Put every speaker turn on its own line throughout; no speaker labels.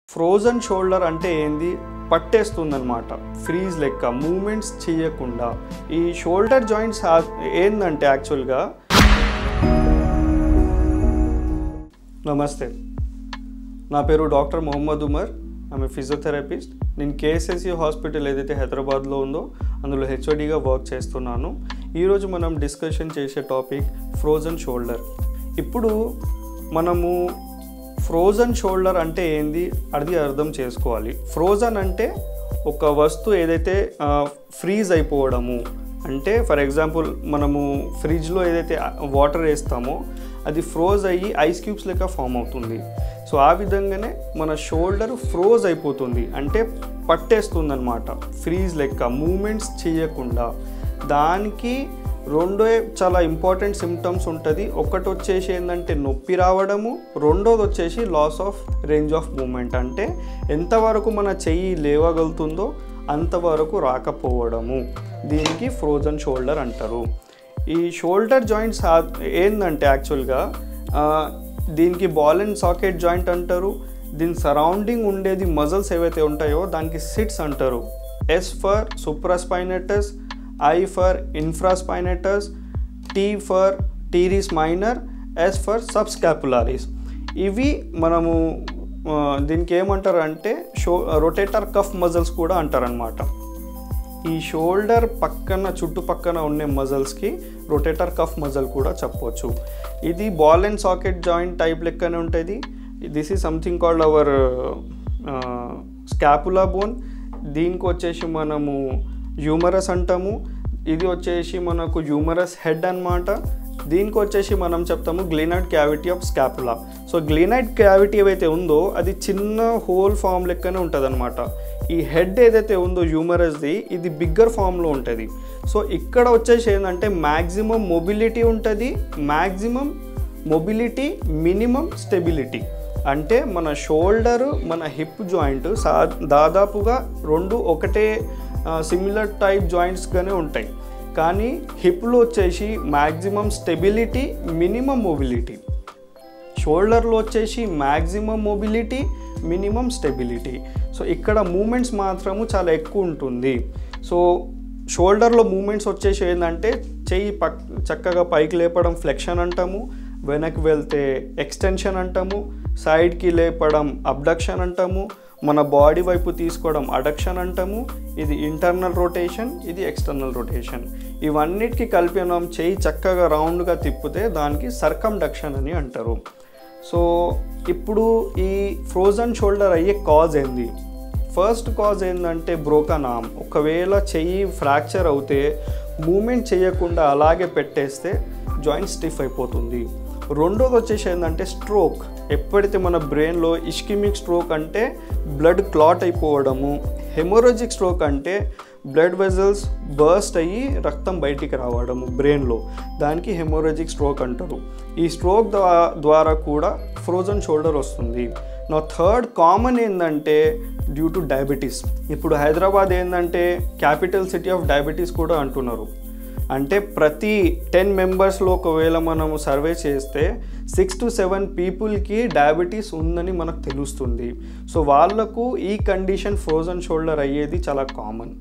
frozen shoulder అంటే ఏంది పట్టేస్తుందన్నమాట freeze లెక్క మూమెంట్స్ చేయకుండా ఈ షోల్డర్ జాయింట్స్ ఏందంటే యాక్చువల్గా నమస్తే నా పేరు డాక్టర్ మొహమ్మద్ ఉమర్ ఆమె ఫిజియోథెరపిస్ట్ నేను కేఎస్ఎస్సి హాస్పిటల్ ఏదైతే హైదరాబాద్లో ఉందో అందులో హెచ్ఓడిగా వర్క్ చేస్తున్నాను ఈరోజు మనం డిస్కషన్ చేసే టాపిక్ ఫ్రోజన్ షోల్డర్ ఇప్పుడు మనము ఫ్రోజన్ షోల్డర్ అంటే ఏంది అది అర్థం చేసుకోవాలి ఫ్రోజన్ అంటే ఒక వస్తువు ఏదైతే ఫ్రీజ్ అయిపోవడము అంటే ఫర్ ఎగ్జాంపుల్ మనము ఫ్రిడ్జ్లో ఏదైతే వాటర్ వేస్తామో అది ఫ్రోజ్ అయ్యి ఐస్ క్యూబ్స్ లెక్క ఫామ్ అవుతుంది సో ఆ విధంగానే మన షోల్డర్ ఫ్రోజ్ అయిపోతుంది అంటే పట్టేస్తుంది అనమాట ఫ్రీజ్ లెక్క మూమెంట్స్ చేయకుండా దానికి రెండో చాలా ఇంపార్టెంట్ సిమ్టమ్స్ ఉంటుంది ఒకటి వచ్చేసి ఏంటంటే నొప్పి రావడము రెండోది వచ్చేసి loss of range of movement అంటే ఎంతవరకు మన చెయ్యి లేవగలుగుతుందో అంతవరకు రాకపోవడము దీనికి ఫ్రోజన్ షోల్డర్ అంటారు ఈ షోల్డర్ జాయింట్స్ ఏంటంటే యాక్చువల్గా దీనికి బాల్ అండ్ సాకెట్ జాయింట్ అంటారు దీని సరౌండింగ్ ఉండేది మజల్స్ ఏవైతే ఉంటాయో దానికి సిట్స్ అంటారు S for supraspinatus I for infraspinatus T for teres minor S for subscapularis ఇవి మనము దీనికి ఏమంటారు అంటే షో రొటేటర్ కఫ్ మజల్స్ కూడా అంటారనమాట ఈ షోల్డర్ పక్కన చుట్టుపక్కన ఉండే మజల్స్కి రొటేటర్ కఫ్ మజల్ కూడా చెప్పవచ్చు ఇది ball and socket joint type లెక్కనే ఉంటుంది this is something called our scapula bone దీనికి వచ్చేసి మనము హ్యూమరస్ అంటాము ఇది వచ్చేసి మనకు హ్యూమరస్ హెడ్ అనమాట దీనికి వచ్చేసి మనం చెప్తాము glenoid cavity of scapula so glenoid cavity ఏవైతే ఉందో అది చిన్న హోల్ ఫామ్ లెక్కనే ఉంటుంది అనమాట ఈ హెడ్ ఏదైతే ఉందో హ్యూమరస్ది ఇది బిగ్గర్ ఫామ్లో ఉంటుంది సో ఇక్కడ వచ్చేసి ఏంటంటే మ్యాక్సిమం మొబిలిటీ ఉంటుంది మ్యాక్సిమం మొబిలిటీ మినిమం స్టెబిలిటీ అంటే మన షోల్డరు మన హిప్ జాయింట్ సా దాదాపుగా రెండు ఒకటే సిమిలర్ టైప్ జాయింట్స్గానే ఉంటాయి కానీ హిప్లో వచ్చేసి మ్యాక్సిమం స్టెబిలిటీ మినిమం మొబిలిటీ షోల్డర్లో వచ్చేసి maximum mobility minimum stability so ఇక్కడ మూమెంట్స్ మాత్రము చాలా ఎక్కువ ఉంటుంది సో షోల్డర్లో మూమెంట్స్ వచ్చేసి ఏంటంటే చెయ్యి పక్ చక్కగా పైకి లేపడం ఫ్లెక్షన్ అంటాము వెనక్కి వెళ్తే ఎక్స్టెన్షన్ అంటాము సైడ్కి లేపడం అబ్డక్షన్ అంటాము మన బాడీ వైపు తీసుకోవడం అడక్షన్ అంటాము ఇది ఇంటర్నల్ రొటేషన్ ఇది ఎక్స్టర్నల్ రొటేషన్ ఇవన్నిటికి కలిపి మనం చేయి చక్కగా రౌండ్గా తిప్పితే దానికి సర్కండక్షన్ అని అంటారు సో ఇప్పుడు ఈ ఫ్రోజన్ షోల్డర్ అయ్యే కాజ్ ఏంది ఫస్ట్ కాజ్ ఏంటంటే బ్రోకన్ ఆర్మ్ ఒకవేళ చెయ్యి ఫ్రాక్చర్ అవుతే మూమెంట్ చేయకుండా అలాగే పెట్టేస్తే జాయింట్ స్టిఫ్ అయిపోతుంది రెండోది వచ్చేసి ఏంటంటే స్ట్రోక్ ఎప్పుడైతే మన బ్రెయిన్లో ఇష్కిమిక్ స్ట్రోక్ అంటే బ్లడ్ క్లాట్ అయిపోవడము హెమోరజిక్ స్ట్రోక్ అంటే బ్లడ్ వెజల్స్ బర్స్ట్ అయ్యి రక్తం బయటికి రావడము బ్రెయిన్లో దానికి హెమోరజిక్ స్ట్రోక్ అంటారు ఈ స్ట్రోక్ ద్వారా కూడా ఫ్రోజన్ షోల్డర్ వస్తుంది నా థర్డ్ కామన్ ఏంటంటే డ్యూ టు డయాబెటీస్ ఇప్పుడు హైదరాబాద్ ఏంటంటే క్యాపిటల్ సిటీ ఆఫ్ డయాబెటీస్ కూడా అంటున్నారు అంటే ప్రతి టెన్ మెంబర్స్లో ఒకవేళ మనము సర్వే చేస్తే సిక్స్ టు సెవెన్ పీపుల్కి డయాబెటీస్ ఉందని మనకు తెలుస్తుంది సో వాళ్ళకు ఈ కండిషన్ ఫ్రోజన్ షోల్డర్ అయ్యేది చాలా కామన్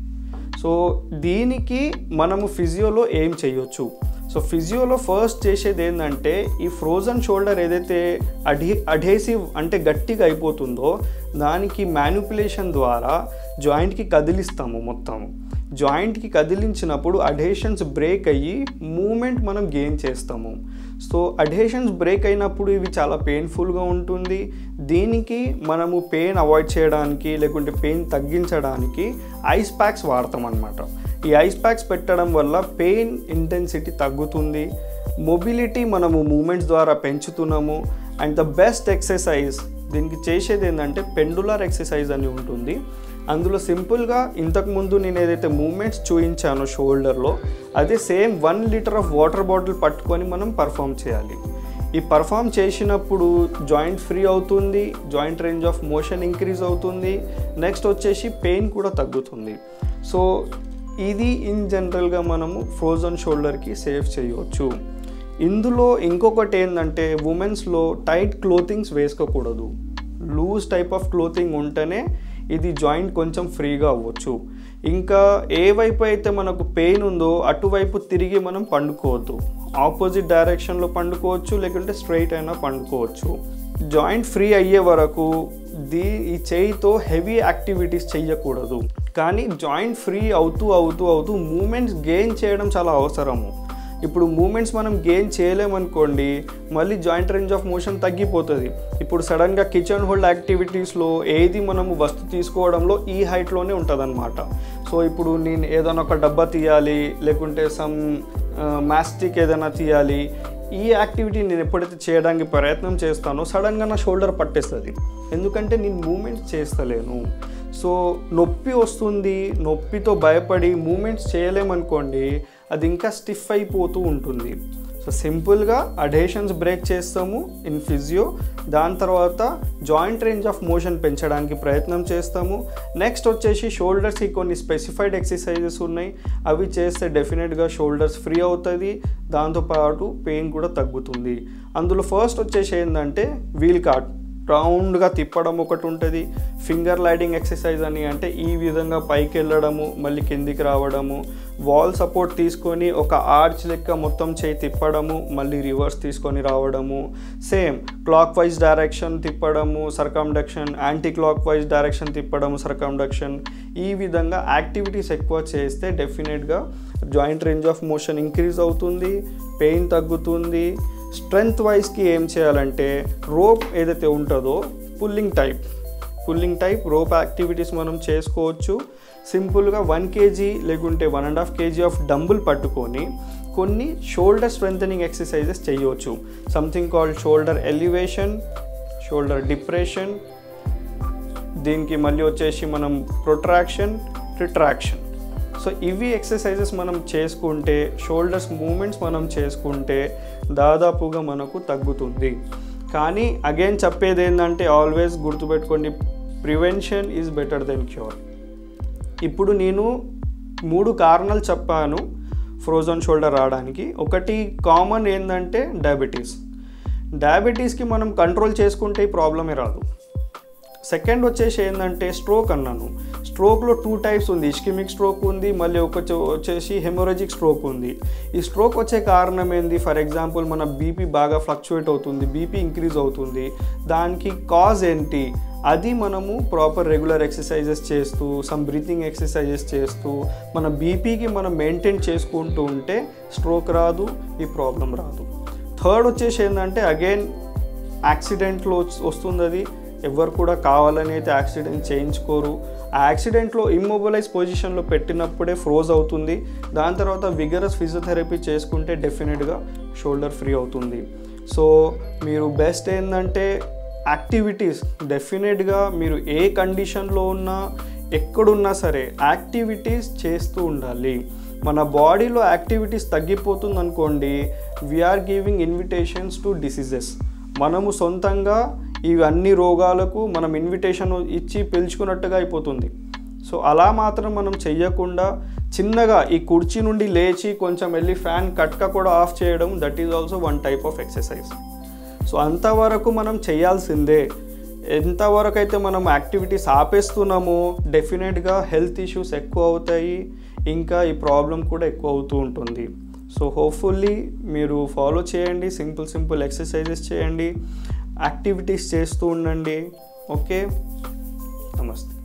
సో దీనికి మనము ఫిజియోలో ఏం చేయొచ్చు సో ఫిజియోలో ఫస్ట్ చేసేది ఏంటంటే ఈ ఫ్రోజన్ షోల్డర్ ఏదైతే అఢి అఢేసివ్ అంటే గట్టిగా అయిపోతుందో దానికి మ్యానిపులేషన్ ద్వారా జాయింట్కి కదిలిస్తాము మొత్తము జాయింట్కి కదిలించినప్పుడు అడేషన్స్ బ్రేక్ అయ్యి మూమెంట్ మనం గెయిన్ చేస్తాము సో అడేషన్స్ బ్రేక్ అయినప్పుడు ఇవి చాలా పెయిన్ఫుల్గా ఉంటుంది దీనికి మనము పెయిన్ అవాయిడ్ చేయడానికి లేకుంటే పెయిన్ తగ్గించడానికి ఐస్ ప్యాక్స్ వాడతాం అనమాట ఈ ఐస్ ప్యాక్స్ పెట్టడం వల్ల పెయిన్ ఇంటెన్సిటీ తగ్గుతుంది మొబిలిటీ మనము మూమెంట్స్ ద్వారా పెంచుతున్నాము అండ్ ద బెస్ట్ ఎక్సర్సైజ్ దీనికి చేసేది ఏంటంటే పెండులర్ ఎక్సర్సైజ్ అని ఉంటుంది అందులో సింపుల్గా ఇంతకుముందు నేను ఏదైతే మూమెంట్స్ చూపించానో షోల్డర్లో అదే same one litre of water bottle పట్టుకొని మనం పర్ఫామ్ చేయాలి ఈ పర్ఫామ్ చేసినప్పుడు జాయింట్ ఫ్రీ అవుతుంది joint range of motion increase అవుతుంది నెక్స్ట్ వచ్చేసి పెయిన్ కూడా తగ్గుతుంది సో ఇది ఇన్ జనరల్గా మనము ఫ్రోజన్ షోల్డర్కి సేవ్ చేయవచ్చు ఇందులో ఇంకొకటి ఏంటంటే ఉమెన్స్లో టైట్ క్లోతింగ్స్ వేసుకోకూడదు లూజ్ టైప్ ఆఫ్ క్లోతింగ్ ఉంటేనే ఇది జాయింట్ కొంచెం ఫ్రీగా అవ్వచ్చు ఇంకా ఏ వైపు అయితే మనకు పెయిన్ ఉందో అటువైపు తిరిగి మనం పండుకోవద్దు ఆపోజిట్ డైరెక్షన్లో పండుకోవచ్చు లేకుంటే స్ట్రైట్ అయినా పండుకోవచ్చు జాయింట్ ఫ్రీ అయ్యే వరకు దీ ఈ చేయితో హెవీ యాక్టివిటీస్ చేయకూడదు కానీ జాయింట్ ఫ్రీ అవుతూ అవుతూ అవుతూ మూమెంట్స్ గెయిన్ చేయడం చాలా అవసరము ఇప్పుడు మూమెంట్స్ మనం గెయిన్ చేయలేమనుకోండి మళ్ళీ జాయింట్ రేంజ్ ఆఫ్ మోషన్ తగ్గిపోతుంది ఇప్పుడు సడన్గా కిచెన్ హోల్డ్ యాక్టివిటీస్లో ఏది మనము వస్తు తీసుకోవడంలో ఈ హైట్లోనే ఉంటుందన్నమాట సో ఇప్పుడు నేను ఏదైనా ఒక డబ్బా తీయాలి లేకుంటే సమ్ మ్యాస్టిక్ ఏదైనా తీయాలి ఈ యాక్టివిటీ నేను ఎప్పుడైతే చేయడానికి ప్రయత్నం చేస్తానో సడన్గా నా షోల్డర్ పట్టేస్తుంది ఎందుకంటే నేను మూమెంట్స్ చేస్తలేను సో నొప్పి వస్తుంది నొప్పితో భయపడి మూమెంట్స్ చేయలేమనుకోండి అది ఇంకా స్టిఫ్ అయిపోతూ ఉంటుంది సో సింపుల్గా అడేషన్స్ బ్రేక్ చేస్తాము ఇన్ ఫిజియో దాని తర్వాత జాయింట్ రేంజ్ ఆఫ్ మోషన్ పెంచడానికి ప్రయత్నం చేస్తాము నెక్స్ట్ వచ్చేసి షోల్డర్స్కి కొన్ని స్పెసిఫైడ్ ఎక్సర్సైజెస్ ఉన్నాయి అవి చేస్తే డెఫినెట్గా షోల్డర్స్ ఫ్రీ అవుతుంది దాంతోపాటు పెయిన్ కూడా తగ్గుతుంది అందులో ఫస్ట్ వచ్చేసి ఏంటంటే వీల్ కార్ట్ రౌండ్గా తిప్పడం ఒకటి ఉంటుంది ఫింగర్ లైడింగ్ ఎక్సర్సైజ్ అని అంటే ఈ విధంగా పైకి వెళ్ళడము మళ్ళీ కిందికి రావడము వాల్ సపోర్ట్ తీసుకొని ఒక ఆర్చ్ లెక్క మొత్తం చేయి తిప్పడము మళ్ళీ రివర్స్ తీసుకొని రావడము సేమ్ క్లాక్ వైజ్ డైరెక్షన్ తిప్పడము circumduction clock wise direction తిప్పడము సర్కండక్షన్ ఈ విధంగా యాక్టివిటీస్ ఎక్కువ చేస్తే డెఫినెట్గా joint range of motion increase అవుతుంది పెయిన్ తగ్గుతుంది స్ట్రెంగ్త్ వైజ్కి ఏం చేయాలంటే రోప్ ఏదైతే ఉంటుందో pulling type pulling type rope activities మనం చేసుకోవచ్చు సింపుల్గా వన్ కేజీ లేకుంటే one and half KG of dumbbell పట్టుకొని కొన్ని షోల్డర్ స్ట్రెంథనింగ్ ఎక్సర్సైజెస్ చేయవచ్చు something called shoulder elevation shoulder depression దీనికి మళ్ళీ వచ్చేసి మనం ప్రొట్రాక్షన్ రిట్రాక్షన్ సో ఇవి ఎక్సర్సైజెస్ మనం చేసుకుంటే షోల్డర్స్ మూమెంట్స్ మనం చేసుకుంటే దాదాపుగా మనకు తగ్గుతుంది కానీ అగైన్ చెప్పేది ఏంటంటే ఆల్వేస్ గుర్తుపెట్టుకోండి prevention is better then cure ఇప్పుడు నేను మూడు కారణాలు చెప్పాను ఫ్రోజన్ షోల్డర్ రావడానికి ఒకటి కామన్ ఏంటంటే డయాబెటీస్ డయాబెటీస్కి మనం కంట్రోల్ చేసుకుంటే ఈ ప్రాబ్లమే రాదు సెకండ్ వచ్చేసి ఏంటంటే స్ట్రోక్ అన్నాను స్ట్రోక్లో టూ టైప్స్ ఉంది ఇష్కిమిక్ స్ట్రోక్ ఉంది మళ్ళీ ఒక వచ్చేసి హెమోరజిక్ స్ట్రోక్ ఉంది ఈ స్ట్రోక్ వచ్చే కారణం ఏంది ఫర్ ఎగ్జాంపుల్ మన బీపీ బాగా ఫ్లక్చువేట్ అవుతుంది బీపీ ఇంక్రీజ్ అవుతుంది దానికి కాజ్ ఏంటి అది మనము ప్రాపర్ రెగ్యులర్ ఎక్సర్సైజెస్ చేస్తూ సమ్ బ్రీతింగ్ ఎక్సర్సైజెస్ చేస్తూ మన బీపీకి మనం మెయింటైన్ చేసుకుంటూ ఉంటే స్ట్రోక్ రాదు ఈ ప్రాబ్లం రాదు థర్డ్ వచ్చేసి ఏంటంటే అగైన్ యాక్సిడెంట్లో వస్తుంది అది ఎవరు కూడా కావాలని అయితే యాక్సిడెంట్ చేయించుకోరు ఆ యాక్సిడెంట్లో ఇమ్మొబిలైజ్ పొజిషన్లో పెట్టినప్పుడే ఫ్రోజ్ అవుతుంది దాని తర్వాత విగరస్ ఫిజియోథెరపీ చేసుకుంటే డెఫినెట్గా షోల్డర్ ఫ్రీ అవుతుంది సో మీరు బెస్ట్ ఏంటంటే యాక్టివిటీస్ డెఫినెట్గా మీరు ఏ కండిషన్లో ఉన్నా ఎక్కడున్నా సరే యాక్టివిటీస్ చేస్తూ ఉండాలి మన బాడీలో యాక్టివిటీస్ తగ్గిపోతుంది అనుకోండి we are giving invitations to diseases మనము సొంతంగా ఇవన్నీ రోగాలకు మనం ఇన్విటేషన్ ఇచ్చి పిలుచుకున్నట్టుగా అయిపోతుంది సో అలా మాత్రం మనం చెయ్యకుండా చిన్నగా ఈ కుర్చీ నుండి లేచి కొంచెం వెళ్ళి ఫ్యాన్ కట్క కూడా ఆఫ్ చేయడం that is also one type of exercise so అంతవరకు మనం చేయాల్సిందే ఎంతవరకు అయితే మనం యాక్టివిటీస్ ఆపేస్తున్నామో డెఫినెట్గా హెల్త్ ఇష్యూస్ ఎక్కువ అవుతాయి ఇంకా ఈ ప్రాబ్లం కూడా ఎక్కువ అవుతూ ఉంటుంది సో హోప్ఫుల్లీ మీరు ఫాలో చేయండి సింపుల్ సింపుల్ ఎక్సర్సైజెస్ చేయండి యాక్టివిటీస్ చేస్తూ ఉండండి ఓకే నమస్తే